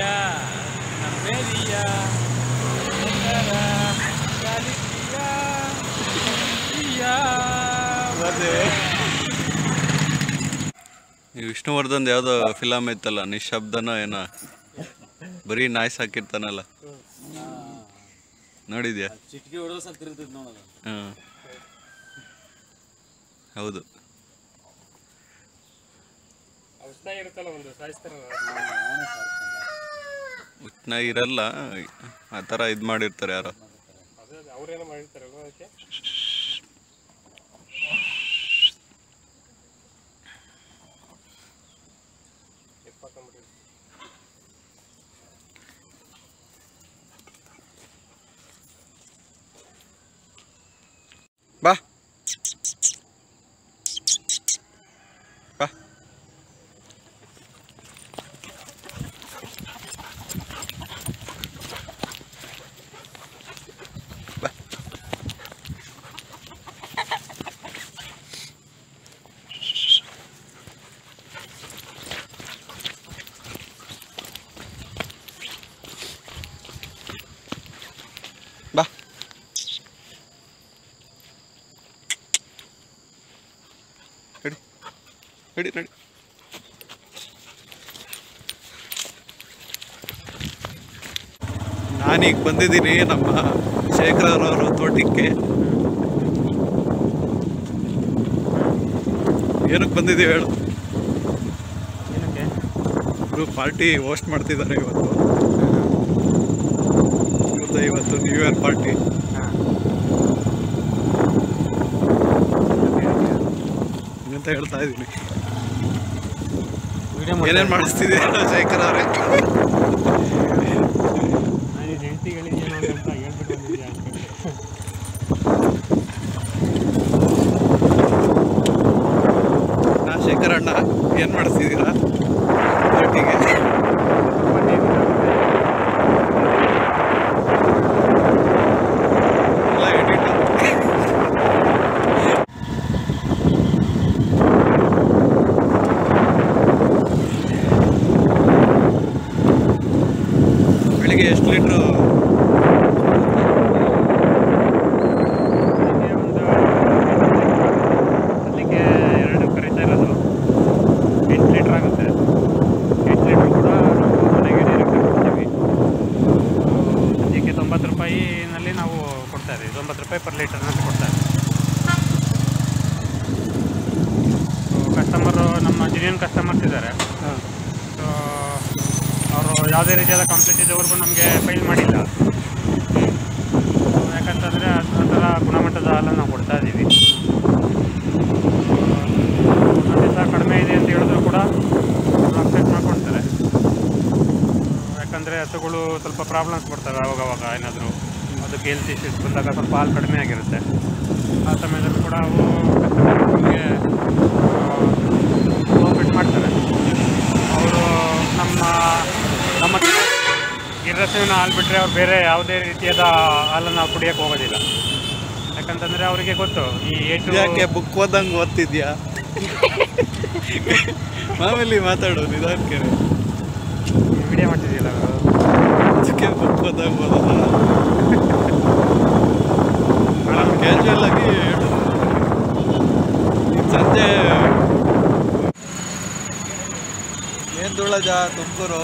ನಮ್ಮೇರಿಯ ಈ ವಿಷ್ಣುವರ್ಧನ್ ಯಾವುದೋ ಫಿಲಮ್ ಐತಲ್ಲ ನಿಶಬ್ದನ ಏನ ಬರೀ ನಾಯ್ಸ್ ಹಾಕಿರ್ತಾನಲ್ಲ ನೋಡಿದ್ಯಾ ಚಿಟ್ಕಿ ಹೊಡೆದ್ರೆ ಸ್ವಲ್ಪ ತಿರುಗ್ತೈತೆ ನೋಡೋದು ಹಾಂ ಹೌದು ಇರುತ್ತಲ್ಲ ಒಂದು ಸಾಯಿಸ್ತಾರಲ್ಲ ಉಷ್ಣ ಇರಲ್ಲ ಆ ಥರ ಇದು ಮಾಡಿರ್ತಾರೆ ಯಾರೋ ಅದೇ ಅವ್ರೇನೋ ಮಾಡಿರ್ತಾರೆ ಅದಕ್ಕೆ ಎಪ್ಪತ್ತೊಂಬತ್ತು ಬಾ ಬಾ ಬಾ ಬಾ ನಡಿ ನಡಿ ನಡಿ ನಾನೀಗ ಬಂದಿದ್ದೀನಿ ನಮ್ಮ ಶೇಖರರವರು ತೋಟಕ್ಕೆ ಏನಕ್ಕೆ ಬಂದಿದ್ದೀವಿ ಹೇಳು ಏನಕ್ಕೆ ಇವರು ಪಾರ್ಟಿ ಹೋಸ್ಟ್ ಮಾಡ್ತಿದ್ದಾರೆ ಇವತ್ತು ಇವತ್ತು ಇವತ್ತು ನ್ಯೂ ಇಯರ್ ಪಾರ್ಟಿ ಅಂತ ಹೇಳ್ತಾ ಇದ್ದೀನಿ ಏನೇನು ಮಾಡಿಸ್ತಿದ್ದೀರ ಶೇಖರ್ ಅವರೇ ನಾನು ಹೆಂಡತಿ ಹೇಳಿದ್ದೇನೋ ಅಂತ ಹೇಳ್ಬಿಟ್ಟು ಬಂದಿದ್ದೆ ಅನ್ಕೊಂಡೆ. ನಾ ಶೇಖರ್ ಅಣ್ಣ ಏನು ಮಾಡಿಸ್ತಿದ್ದೀರಾ ಪಾರ್ಟಿಗೆ ಎಲ್ಲ ಎಡಿಟ್ ಬೆಳಿಗ್ಗೆ ಎಷ್ಟು ಲೀಟ್ರು ಅಲ್ಲಿಗೆ ಒಂದು ಅಲ್ಲಿಗೆ ಎರಡು ಕರೀತಾ ಇರೋದು ಎಂಟು ಲೀಟ್ರ್ ಆಗುತ್ತೆ ಎಂಟು ಲೀಟ್ರ್ ಕೂಡ ನಾವು ಮನೆಗೆ ಡೈರೆಕ್ಟ್ ಕೊಡ್ತೀವಿ ಅದಕ್ಕೆ ತೊಂಬತ್ತು ರೂಪಾಯಿನಲ್ಲಿ ನಾವು ಕೊಡ್ತಾ ಇದ್ದೀವಿ ತೊಂಬತ್ತು ರೂಪಾಯಿ ಪರ್ ಲೀಟರ್ನಲ್ಲಿ ಕೊಡ್ತಾ ಇದ್ದೀವಿ ಕಸ್ಟಮರು ನಮ್ಮ ಜಿನಿಯನ್ ಕಸ್ಟಮರ್ಸ್ ಇದ್ದಾರೆ ಸೊ ಅವರು ಯಾವುದೇ ರೀತಿಯಾದ ಕಂಪ್ಲೇಂಟ್ ಇದ್ದವರೆಗೂ ನಮಗೆ ಫೈಲ್ ಮಾಡಿಲ್ಲ ಯಾಕಂತಂದರೆ ಆ ಥರ ಗುಣಮಟ್ಟದ ಹಾಲನ್ನು ನಾವು ಕೊಡ್ತಾ ಇದ್ದೀವಿ ದಿವಸ ಕಡಿಮೆ ಇದೆ ಅಂತ ಹೇಳಿದ್ರು ಕೂಡ ಅಕ್ಸೆಪ್ಟ್ ಮಾಡ್ಕೊಳ್ತಾರೆ ಯಾಕಂದರೆ ಹಸುಗಳು ಸ್ವಲ್ಪ ಪ್ರಾಬ್ಲಮ್ಸ್ ಬರ್ತವೆ ಅವಾಗ ಅವಾಗ ಏನಾದರೂ ಅದಕ್ಕೆ ಹೆಲ್ತ್ ಇಶ್ಯೂಸ್ ಬಂದಾಗ ಸ್ವಲ್ಪ ಹಾಲು ಕಡಿಮೆ ಆಗಿರುತ್ತೆ ಆ ಸಮಯದಲ್ಲಿ ಕೂಡ ಅವು ನಮಗೆ ಕೋಆಪ್ರೇಟ್ ಮಾಡ್ತಾರೆ ಅವರು ನಮ್ಮ ನಮ್ಮ ಗಿರ್ರಸಿನ ಹಾಲು ಬಿಟ್ಟರೆ ಅವ್ರು ಬೇರೆ ಯಾವುದೇ ರೀತಿಯಾದ ಹಾಲನ್ನು ನಾವು ಕುಡಿಯೋಕ್ಕೆ ಹೋಗೋದಿಲ್ಲ ಯಾಕಂತಂದರೆ ಅವರಿಗೆ ಗೊತ್ತು ಈ ಏಟು ಯಾಕೆ ಬುಕ್ ಓದಂಗೆ ಓದ್ತಿದ್ಯಾ ಮಾಮೂಲಿ ಮಾತಾಡು ನಿಧಾನಕ್ಕೆ ವಿಡಿಯೋ ಮಾಡ್ತಿದ್ದಿಲ್ಲ ಅವರು ಅದಕ್ಕೆ ಬುಕ್ ಓದಂಗೆ ಓದೋದಲ್ಲ ಕ್ಯಾಶುವಲ್ ಆಗಿ ಹೇಳು ಈಗ ಸಂಜೆ ಏನು ಧೂಳಜ ತುಮಕೂರು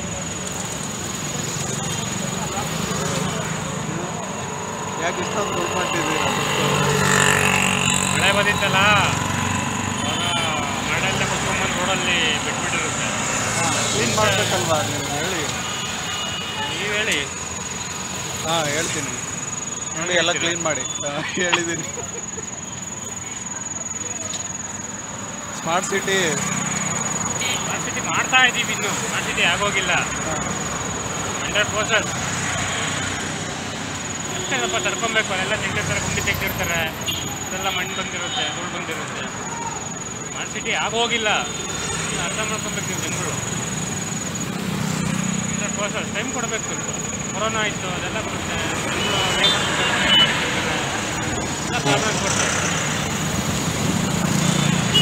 ಯಾಕೆ ಇಷ್ಟೊಂದು ದುಡ್ಡು ಮಾಡ್ತಿದ್ದೀರಾ ಮಳೆ ಬಂದಿತ್ತಲ್ಲ ಅವಾಗ ಮಳೆಲ್ಲ ಮುಚ್ಕೊಂಬಂದು ರೋಡಲ್ಲಿ ಬಿಟ್ಬಿಟ್ಟಿರುತ್ತೆ ಕ್ಲೀನ್ ಮಾಡಬೇಕಲ್ವಾ ನೀವು ಹೇಳಿ ನೀವು ಹೇಳಿ ಹಾಂ ಹೇಳ್ತೀನಿ ನೋಡಿ ಎಲ್ಲ ಕ್ಲೀನ್ ಮಾಡಿ ಹಾ, ಹೇಳಿದ್ದೀನಿ ಸ್ಮಾರ್ಟ್ ಸಿಟಿ ಸ್ಮಾರ್ಟ್ ಸಿಟಿ ಮಾಡ್ತಾ ಇದ್ದೀವಿ ಇನ್ನು ಸ್ಮಾರ್ಟ್ ಸಿಟಿ ಆಗೋಗಿಲ್ಲ ಹಂಡ್ರೆಡ್ ಪರ್ಸೆಂಟ್ ಅಷ್ಟೇ ಸ್ವಲ್ಪ ತಡ್ಕೊಬೇಕು ಅಲ್ಲೆಲ್ಲ ತೆಗ್ದಿರ್ತಾರೆ ಗುಂಡಿ ತೆಗ್ದಿರ್ತಾರೆ ಅದೆಲ್ಲ ಮಣ್ಣು ಬಂದಿರುತ್ತೆ ಧೂಳು ಬಂದಿರುತ್ತೆ ಸ್ಮಾರ್ಟ್ ಸಿಟಿ ಆಗೋಗಿಲ್ಲ ಇನ್ನು ಅರ್ಥ ಮಾಡ್ಕೊಬೇಕು ನೀವು ಜನಗಳು ಹಂಡ್ರೆಡ್ ಪರ್ಸೆಂಟ್ ಟೈಮ್ ಕೊಡಬೇಕು ಸ್ವಲ್ಪ ಕೊರೋನಾ ಇತ್ತು ಅದೆಲ್ಲ ಬರುತ್ತೆ ಜನಗಳು ಎಲ್ಲ ಪ್ರಾಬ್ಲಮ್ಸ್ ಬರ್ತವೆ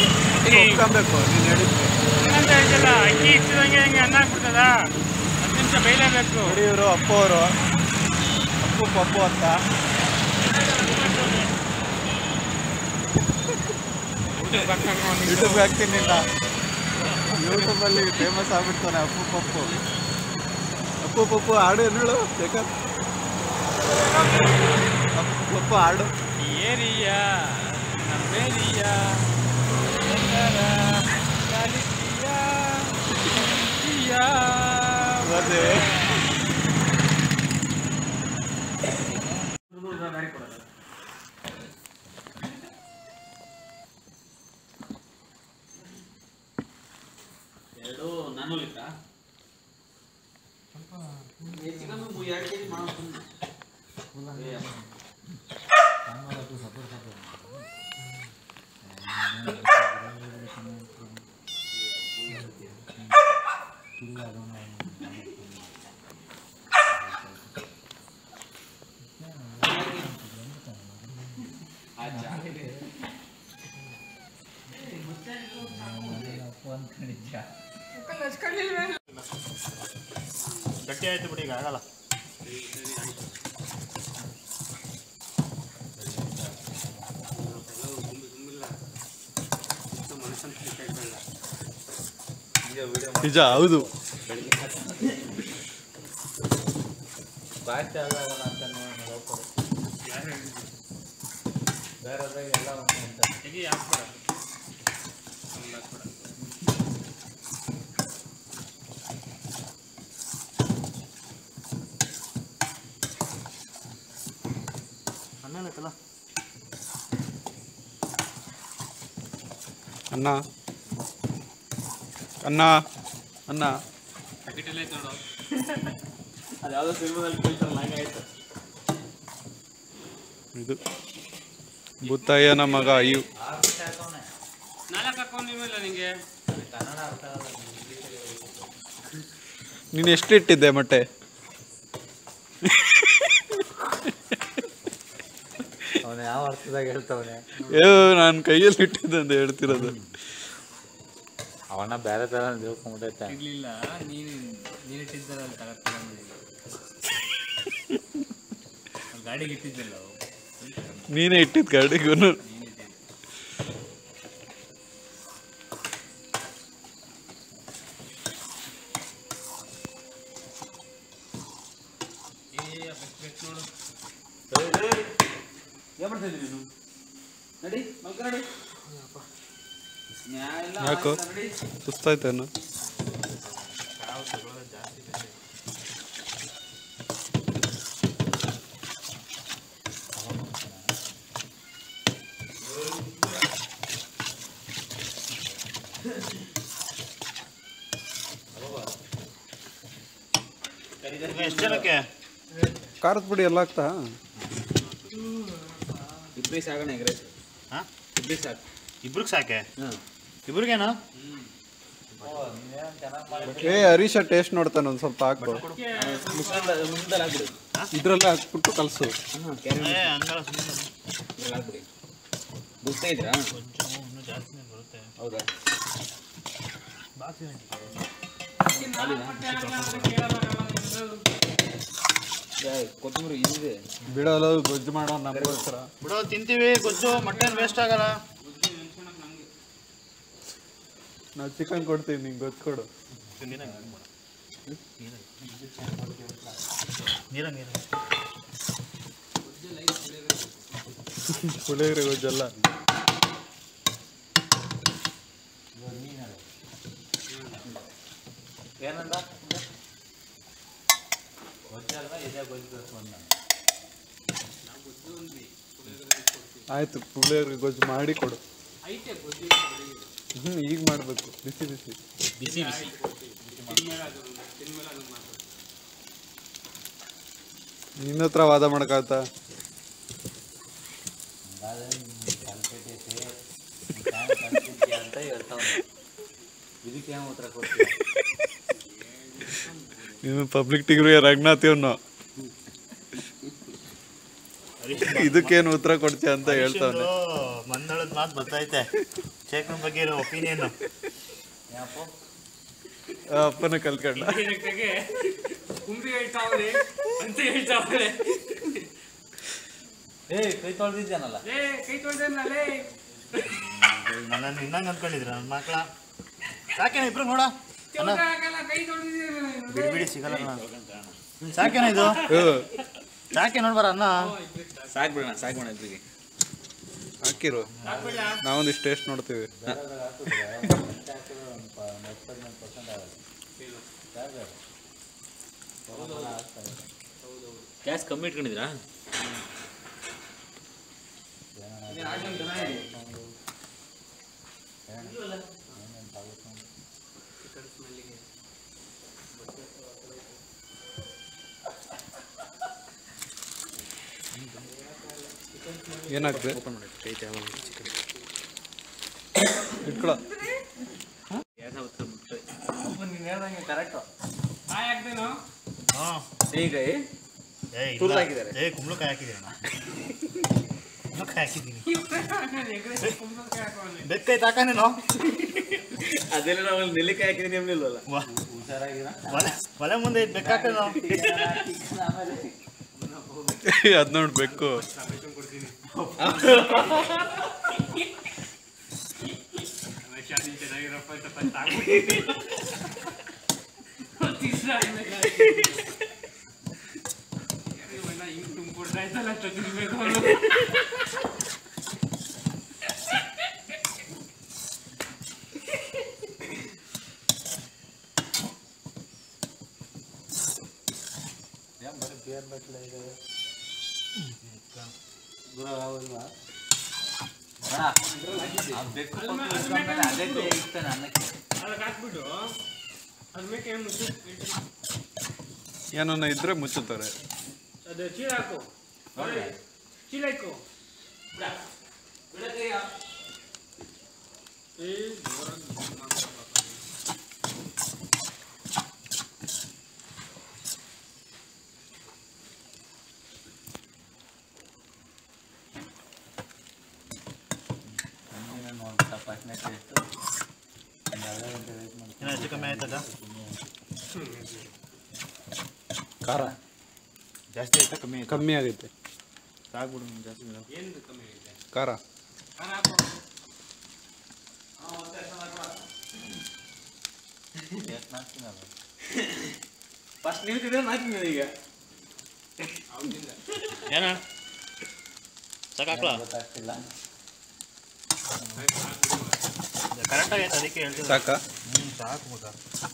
ಒಪ್ಕೊಬೇಕು ನೀನು ಹೇಳಿದ್ವಿ ಅಂತ ಹೇಳ್ತಿಲ್ಲ ಅಕ್ಕಿ ಇಟ್ಟಿದಂಗೆ ಹೆಂಗೆ ಅನ್ನ ಆಗ್ಬಿಡ್ತದ ಹತ್ತು ನಿಮಿಷ ನಿಮಿಷ ಬೇಯಲೇಬೇಕು ನೋಡಿ ಇವರು ಅಪ್ಪು ಅವರು ಅಪ್ಪು ಪಪ್ಪು ಅಂತ ಯೂಟ್ಯೂಬ್ಗೆ ಹಾಕ್ತೀನಿ ನಿನ್ನ ಯೂಟ್ಯೂಬಲ್ಲಿ ಫೇಮಸ್ ಆಗ್ಬಿಡ್ತಾನೆ ಅಪ್ಪು ಪಪ್ಪು ಅಪ್ಪು ಪಪ್ಪು ಹಾಡು ಏನು ಹೇಳು ಬೇಕಾ ಅಪ್ಪು ಪಪ್ಪು ಹಾಡು ಏರಿಯಾ ನಮ್ಮೇರಿಯಾ ಅದೇ ಎರಡು ನಾನು ಲಿಕ್ಕ ಚಿಕನ್ ಎರಡು ಕೆ ಜಿ ಮಾಡೋ ಗಟ್ಟಿ ಆಯ್ತು ಬಿಡಿ ಈಗ ಆಗಲ್ಲ ನಿಜ ಹೌದು ಆಮೇಲೆ ಆಯ್ತಲ್ಲ ಅನ್ನ ಅನ್ನ ಅನ್ನ ಪ್ಯಾಕೆಟ್ ಎಲ್ಲ ಐತೆ ನೋಡು ಅದು ಯಾವುದೋ ಸಿನಿಮಾದಲ್ಲಿ ಕೇಳ್ತಾರಲ್ಲ ಹಂಗಾಯ್ತು ಇದು ಬುತ್ತಯ್ಯನ ಮಗ ಅಯ್ಯು ನಾಲ್ಕು ಹಾಕೊಂಡಿಲ್ಲ ನಿಂಗೆ ನೀನು ಎಷ್ಟು ಇಟ್ಟಿದ್ದೆ ಮೊಟ್ಟೆ ಅವನು ಯಾವ ಅರ್ಥದಾಗ ಹೇಳ್ತಾವನೆ ಏ ನಾನು ಕೈಯಲ್ಲಿ ಇಟ್ಟಿದ್ದೆ ಅಂತ ಹೇಳ್ತಿರೋದು ಅವನ ಬೇರೆ ತರ ತಿಳ್ಕೊಂಬಿಟ್ಟೈತೆ ಇರ್ಲಿಲ್ಲ ನೀನು ನೀನು ಇಟ್ಟಿದ್ದಲ್ಲ ಅಲ್ಲಿ ತಗೊಂಡು ಗಾಡಿಗೆ ಇಟ್ಟಿದ್ದಲ್ಲ ಅವು. ನೀನೇ ಇಟ್ಟಿದ್ದು ಗಾಡಿಗೂ ನೀನು ಇಟ್ಟಿದ್ದು ಏ ಬೆಕ್ ನೋಡು ಏನ್ ಮಾಡ್ತಾ ಇದ್ದೀರಿ ನೀನು ನಡಿ ಮಲ್ಕ ನಡಿ ನ್ಯಾಯ ಇಲ್ಲ ಯಾಕೋ? ಆಯ್ತಾ ನಡಿ ಸುಸ್ತಾಯ್ತೇನು ಎಷ್ಟು ಜನಕ್ಕೆ ಖಾರದ ಪುಡಿ ಎಲ್ಲ ಹಾಕ್ತಾ ಇಬ್ಬರಿಗೆ ಸಾಗಣ ಎಗ್ರೆಸ್ ಹಾಂ ಇಬ್ಬರಿಗೆ ಸಾಕು ಇಬ್ರಿಗೆ ಸಾಕೆ ಹಾಂ ಇಬ್ರಿಗೇನು ಏ ಹರೀಶ ಟೇಸ್ಟ್ ನೋಡ್ತಾನೆ ಒಂದು ಸ್ವಲ್ಪ ಹಾಕು ಮುಸ್ಲಿಂ ಮುಸ್ಲಿಂದಲ್ಲಿ ಹಾಕ್ಬಿಡಿ ಇದ್ರಲ್ಲೇ ಹಾಕ್ಬಿಟ್ಟು ಕಲಸು ಹಾಂ ಕ್ಯಾರಿ ಏ ಹಂಗಲ್ಲ ಸುಮ್ಮನೆ ಇದ್ರಲ್ಲಿ ಹಾಕ್ಬಿಡಿ ಬುಸ್ತಾ ಇದ್ರಾ ಇನ್ನೂ ಜಾಸ್ತಿನೇ ಬರುತ್ತೆ ಹೌದಾ ಬಾಕಿ ಕೊತ್ತಂಬರಿ ಇದೆ ಬಿಡೋಲ್ಲ ಗೊಜ್ಜು ಮಾಡೋ ನಮಗೋಸ್ಕರ ಬಿಡೋ ತಿಂತೀವಿ ಗೊಜ್ಜು ಮಟನ್ ವೇಸ್ಟ್ ಆಗಲ್ಲ ನಾವು ಚಿಕನ್ ಕೊಡ್ತೀವಿ ನಿಂಗೆ ಗೊತ್ತು ಕೊಡು ನೀರ ನೀರ ಪುಳಿಯೋಗರೆ ಗೊಜ್ಜಲ್ಲ ಏನಂದ ಗೊತ್ತಲ್ವ ಇದೇ ಗೊತ್ತಿತ್ತು ಅಂದ ಆಯ್ತು ಪುಳಿಯೋಗರೆ ಗೊಜ್ಜು ಮಾಡಿ ಕೊಡು ಹ್ಞೂ ಈಗ ಮಾಡಬೇಕು ಬಿಸಿ ಬಿಸಿ ಬಿಸಿ ಬಿಸಿ ನಿನ್ನ ಹತ್ರ ವಾದ ಮಾಡೋಕ್ಕಾಗತ್ತಾ ಅಂತ ಹೇಳ್ತಾವನೆ ಇದಕ್ಕೆ ಏನು ಉತ್ತರ ಕೊಡ್ತೀವಿ ನೀನು ಪಬ್ಲಿಕ್ ಡಿಗ್ರಿ ರಘುನಾಥ್ ಇವನು ಇದಕ್ಕೇನು ಉತ್ತರ ಕೊಡ್ತೀಯ ಅಂತ ಹೇಳ್ತಾವನೆ ಮಂದಳದ ಮಾತು ಬರ್ತೈತೆ ಶೇಖರ್ ಬಗ್ಗೆ ಇರೋ ಒಪಿನಿಯನ್ ಯಾಕೋ ಅಪ್ಪನ ಕಲ್ಕಂಡ ಕುಂಬಿ ಹೇಳ್ತಾವ್ರೆ ಅಂತ ಹೇಳ್ತಾವ್ರೆ ಏ ಕೈ ತೊಳೆದಿದ್ದಾನಲ್ಲ ಲೇ ಕೈ ತೊಳ್ದೇನಲ್ಲ ಲೇ ನನ್ನನ್ನು ಇನ್ನಂಗೆ ಅಂದ್ಕೊಂಡಿದ್ರ ನನ್ನ ಮಕ್ಕಳ ಸಾಕೇನ ಇಬ್ರು ನೋಡ ಅಣ್ಣ ಆಗಲ್ಲ ಕೈ ತೊಳ್ದಿದ್ದೀನಿ ಬಿಡಿ ಬಿಡಿ ಸಿಗಲ್ಲ ಅಣ್ಣ. ಸಾಕೇನ ಇದು ಸಾಕೆ ನೋಡ್ಬಾರ ಅನ್ನ ಸಾಕ್ಬಿಡೋಣ ಸಾಕ್ಬಿಡೋಣ ಇಬ್ಬರಿಗೆ ಹಾಕಿರು ನಾವೊಂದಿಷ್ಟು ಟೇಸ್ಟ್ ನೋಡ್ತೀವಿ ಗ್ಯಾಸ್ ಕಮ್ಮಿ ಇಟ್ಕೊಂಡಿದ್ದೀರಾ ಏನಾಗ್ತದೆ ಇಟ್ಕೊಳ ಗ್ಯಾಸ್ ಅವತ್ತು ಮುಟ್ಟಿ ನೀನು ಹೇಳ್ದಂಗೆ ಕರೆಕ್ಟು ಕಾಯಿ ಹಾಕ್ದೇನು ಹಾಂ ಸೀಕಾಯಿ ಏ ಇಲ್ಲ. ತುರ್ದು ಹಾಕಿದ್ದಾರೆ. ಏ ಕುಂಬಳಕಾಯಿ ಹಾಕಿದ್ದೀನಿ ಅಣ್ಣ ಕುಂಬಳಕಾಯಿ ಹಾಕಿದ್ದೀನಿ ಎಗ್ರೆ ಕುಂಬಳಕಾಯಿ ಹಾಕೋಣ ಬೆಕ್ಕೈ ತಾಕನೇನೋ ಅದೆಲ್ಲ ನಾವು ನೆಲ್ಲಿಕಾಯಿ ಹಾಕಿದ್ರೆ ನಿಮ್ಲಿಲ್ವಲ್ಲ ಒಲೆ ಒಲೆ ಮುಂದೆ ಇದ್ ಬೆಕ್ಕ ಹಾಕೋದು ಅದ್ ನೋಡ್ಬೇಕು ಶಾದಿ ಚೆನ್ನಾಗಿರಪ್ಪ ಅಂತ ಫಸ್ಟ್ ಆಗ್ಬಿಟ್ಟಿದೆ ಹಿಂಗ್ ತುಂಬಿಡ್ತಾ ಇದ್ದಲ್ಲ ಅಷ್ಟು ತಿನ್ಬೇಕು ಅವ್ನು. ಅದೇ ಕೈ ಇರ್ತಾನೆ ಅನ್ನಕ್ಕೆ ಅದಕ್ಕೆ ಹಾಕ್ಬಿಟ್ಟು ಅದ್ರ ಮೇಲೆ ಏನು ಮುಚ್ಚು ಏನನ್ನ ಇದ್ರೆ ಮುಚ್ಚುತ್ತಾರೆ ಅದು ಚೀಲ ಹಾಕು ಚೀಲ ಇಕ್ಕು ಏ ಜೋರಾಗಿ ಮಾಡ್ಕೊಳಪ್ಪ. ನೋಡ್ಬಿಟ್ಟ ಫಸ್ಟ್ನೇ ಟೇಸ್ಟು ಏನೋ ಹೆಚ್ಚು ಕಮ್ಮಿ ಆಯ್ತದ ಖಾರ ಜಾಸ್ತಿ ಆಯ್ತಾ ಕಮ್ಮಿ ಆಯ್ತಾ ಕಮ್ಮಿ ಆಗೈತೆ ಸಾಕ್ಬಿಡು ಜಾಸ್ತಿ ಇಲ್ಲ. ಏನು ಕಮ್ಮಿ ಇದೆ ಖಾರ ಖಾರ ಹಾಕು ಎಷ್ಟು ನಾಲ್ಕಿನಲ್ಲ ಫಸ್ಟ್ ನೀವು ತಿಂದ್ರೆ ನಾಲ್ಕಿನ ಈಗ ಏನ ಸಾಕಾಕ್ಲ ಗೊತ್ತಾಗ್ತಿಲ್ಲ ಕರೆಕ್ಟ್ ಆಗೈತೆ ಅದಕ್ಕೆ ಹೇಳ್ತೀನಿ ಸಾಕ ಹ್ಞೂ ಸಾಕು ಮಗ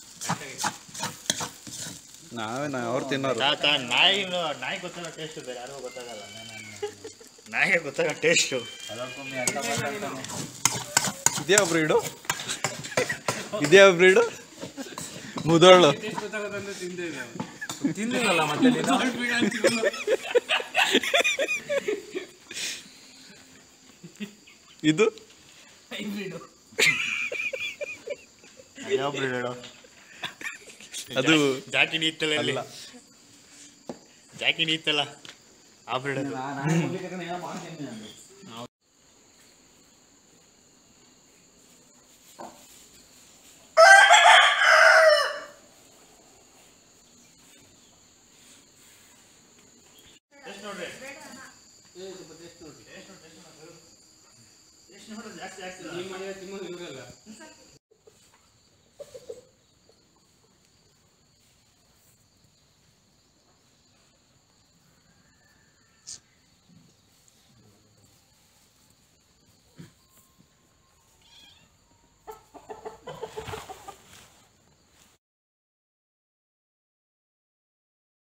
ನಾವೇ ನಾ ಅವ್ರು ತಿನ್ನೋರು ತಾ ತಾ ನಾಯಿ ನಾಯಿ ಗೊತ್ತಾಗೋ ಟೇಸ್ಟ್ ಬೇರೆ ಯಾರಿಗೂ ಗೊತ್ತಾಗಲ್ಲ ನಾಯಿಗೆ ಗೊತ್ತಾಗೋ ಟೇಸ್ಟು ಅದಕ್ಕೊಮ್ಮೆ ಎಲ್ಲ ಮಾತಾಡ್ತಾನೆ ಇದ್ಯಾ ಬ್ರೀಡು ಇದ್ಯಾ ಬ್ರೀಡು ಮುದೋಳು ಟೇಸ್ಟ್ ಗೊತ್ತಾಗೋದಂದ್ರೆ ತಿಂದೇ ಇಲ್ಲ ಅವ್ನು. ತಿಂದಿಲ್ಲಲ್ಲ ಮತ್ತೆ ನೀನು ಮಾಡ್ಬೇಡ ಅಂತಿದ್ನು. ಇದು ಯಾವ ಬ್ರೀಡ್ ಹೇಳೋ ಅದು ಜಾಕಿ ನೀತ್ತಲ್ಲ ಇಲ್ಲಿ ಅಲ್ಲ ಜಾಕಿ ನೀತ್ತಲ್ಲ ಆ ಬ್ರೀಡ್ ಅದು ನಾನು ಹೋಗ್ಲಿಕ್ಕೆ ಏನೋ ಮಾಡ್ತೀನಿ ಅಂದೆ ಎಷ್ಟು ನೋಡ್ರಿ ಏ, ಸ್ವಲ್ಪ taste ನೋಡಿ. ಎಷ್ಟು ನೋಡ್ರಿ ಜಾಸ್ತಿ ಆಗ್ತಿಲ್ಲ ನೀನ್ ಮಾಡಿದ್ರೆ ತಿನ್ನೋದು ಇವ್ರಲ್ಲ.